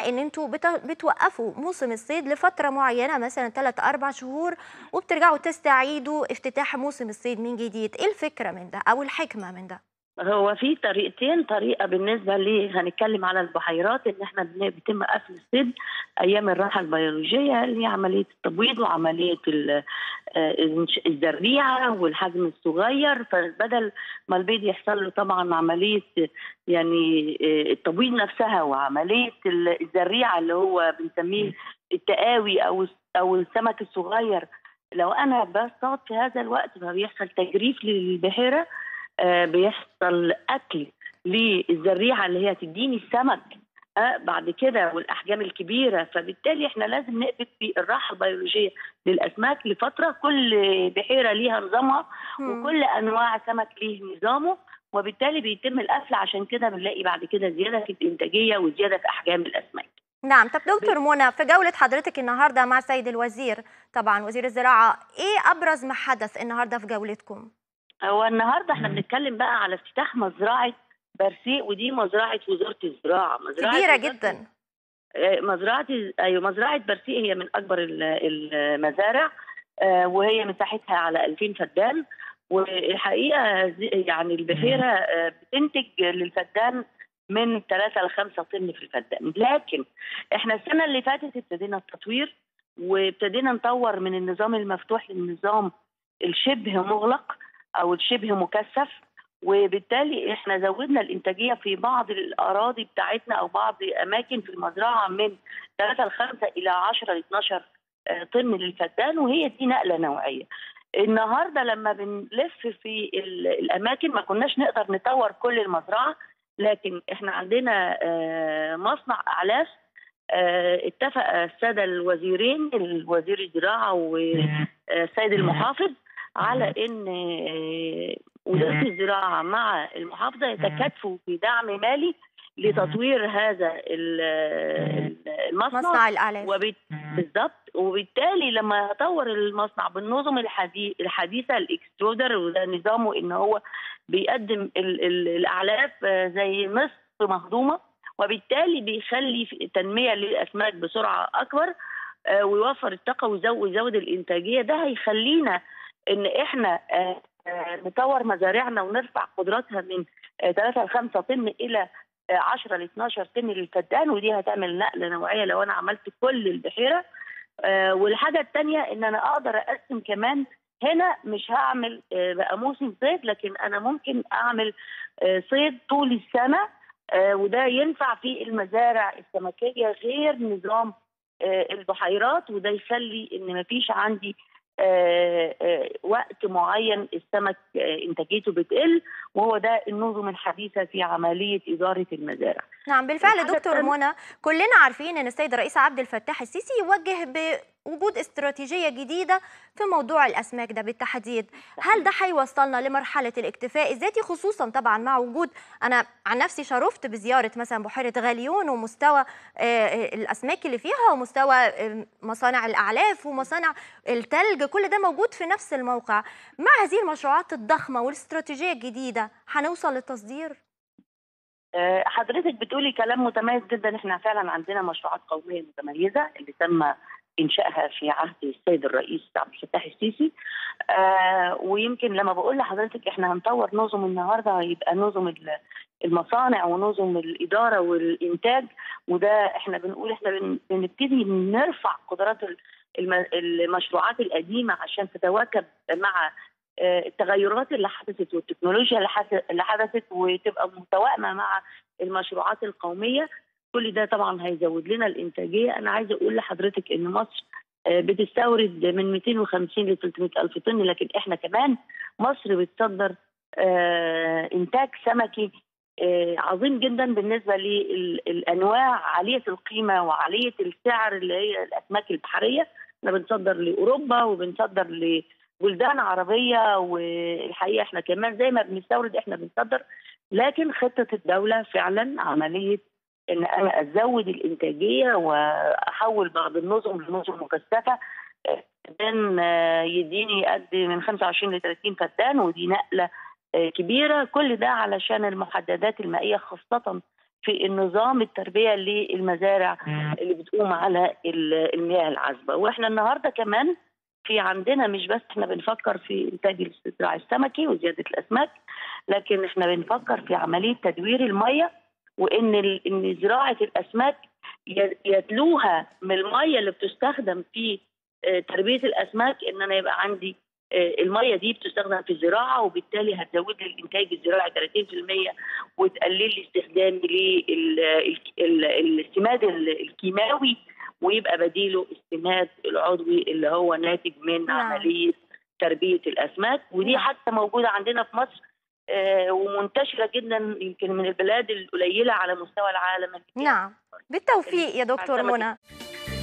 ان انتوا بتوقفوا موسم الصيد لفتره معينه مثلا 3 4 شهور وبترجعوا تستعيدوا افتتاح موسم الصيد من جديد ايه الفكره من ده او الحكمه من ده هو في طريقتين طريقه بالنسبه لي هنتكلم على البحيرات ان احنا بيتم قفل الصيد ايام الراحه البيولوجيه اللي هي عمليه التبويض وعمليه الزريعه والحجم الصغير فبدل ما البيض يحصل له طبعا عمليه يعني التبويض نفسها وعمليه الزريعه اللي هو بنسميه التقاوي او او السمك الصغير لو انا بصطاد في هذا الوقت فبيحصل تجريف للبحيره آه بيحصل اكل للزريعه اللي هي تديني السمك آه بعد كده والاحجام الكبيره فبالتالي احنا لازم نقفل في الراحه البيولوجيه للاسماك لفتره كل بحيره ليها نظامها وكل انواع سمك ليه نظامه وبالتالي بيتم القفل عشان كده بنلاقي بعد كده زياده في الانتاجيه وزياده في احجام الاسماك. نعم طب دكتور منى في جولة حضرتك النهاردة مع السيد الوزير طبعا وزير الزراعة ايه أبرز ما حدث النهاردة في جولتكم؟ هو النهارده احنا بنتكلم بقى على افتتاح مزرعه برسيق ودي مزرعه وزاره الزراعه مزرعه كبيره جدا مزرعه ايوه مزرعه برسيق هي من اكبر المزارع وهي مساحتها على 2000 فدان والحقيقه يعني البحيره بتنتج للفدان من 3 ل 5 طن في الفدان لكن احنا السنه اللي فاتت ابتدينا التطوير وابتدينا نطور من النظام المفتوح للنظام الشبه مغلق او الشبه مكثف وبالتالي احنا زودنا الانتاجيه في بعض الاراضي بتاعتنا او بعض اماكن في المزرعه من 3 ل 5 الى 10 ل 12 طن للفدان وهي دي نقله نوعيه. النهارده لما بنلف في الاماكن ما كناش نقدر نطور كل المزرعه لكن احنا عندنا مصنع اعلاف اتفق الساده الوزيرين الوزير الزراعه والسيد المحافظ على ان وزاره الزراعه مع المحافظه يتكاتفوا في دعم مالي لتطوير هذا المصنع مصنع الاعلاف وبت... بالظبط وبالتالي لما اطور المصنع بالنظم الحديث الحديثه الاكسترودر وده نظامه ان هو بيقدم ال... ال... الاعلاف زي نصف مهضومه وبالتالي بيخلي تنميه للاسماك بسرعه اكبر ويوفر الطاقه ويزود الانتاجيه ده هيخلينا ان احنا نطور مزارعنا ونرفع قدراتها من 3 ل 5 طن الى 10 ل 12 طن للفدان ودي هتعمل نقله نوعيه لو انا عملت كل البحيره والحاجه الثانيه ان انا اقدر اقسم كمان هنا مش هعمل بقى موسم صيد لكن انا ممكن اعمل صيد طول السنه وده ينفع في المزارع السمكيه غير نظام البحيرات وده يخلي ان مفيش عندي آآ آآ وقت معين السمك انتاجيته بتقل وهو ده النظم الحديثه في عمليه اداره المزارع. نعم بالفعل دكتور منى كلنا عارفين ان السيد الرئيس عبد الفتاح السيسي يوجه بوجود استراتيجيه جديده في موضوع الاسماك ده بالتحديد، هل ده هيوصلنا لمرحله الاكتفاء الذاتي خصوصا طبعا مع وجود انا عن نفسي شرفت بزياره مثلا بحيره غاليون ومستوى الاسماك اللي فيها ومستوى مصانع الاعلاف ومصانع الثلج كل ده موجود في نفس الموقع، مع هذه المشروعات الضخمه والاستراتيجيه الجديده هنوصل للتصدير؟ حضرتك بتقولي كلام متميز جدا احنا فعلا عندنا مشروعات قوميه متميزه اللي تم انشائها في عهد السيد الرئيس عبد الفتاح السيسي آه ويمكن لما بقول لحضرتك احنا هنطور نظم النهارده هيبقى نظم المصانع ونظم الاداره والانتاج وده احنا بنقول احنا بنبتدي نرفع قدرات المشروعات القديمه عشان تتواكب مع التغيرات اللي حدثت والتكنولوجيا اللي حدثت وتبقى متوائمه مع المشروعات القوميه كل ده طبعا هيزود لنا الانتاجيه انا عايزه اقول لحضرتك ان مصر بتستورد من 250 ل 300 الف طن لكن احنا كمان مصر بتصدر انتاج سمكي عظيم جدا بالنسبه للانواع عاليه القيمه وعاليه السعر اللي هي الاسماك البحريه احنا بنصدر لاوروبا وبنصدر لبلدان عربيه والحقيقه احنا كمان زي ما بنستورد احنا بنصدر لكن خطه الدوله فعلا عمليه ان انا ازود الانتاجيه واحول بعض النظم لنظم مكثفه فدان يديني قد من 25 ل 30 فدان ودي نقله كبيره كل ده علشان المحددات المائيه خاصه في النظام التربيه للمزارع اللي بتقوم على ال- المياه العذبه واحنا النهارده كمان في عندنا مش بس احنا بنفكر في انتاج الاستزراع السمكي وزياده الاسماك لكن احنا بنفكر في عمليه تدوير الميه وان ال- ان زراعه الاسماك ي- يتلوها من الميه اللي بتستخدم في آه، تربيه الاسماك ان انا يبقى عندي آه، الميه دي بتستخدم في الزراعه وبالتالي هتزود لي الانتاج الزراعي 30% وتقلل لي استخدامي للسماد الكيماوي ويبقى بديله السماد العضوي اللي هو ناتج من نعم. عمليه تربيه الاسماك ودي نعم. حتى موجوده عندنا في مصر آه، ومنتشره جدا يمكن من البلاد القليله على مستوى العالم نعم بالتوفيق يا دكتور السمك منى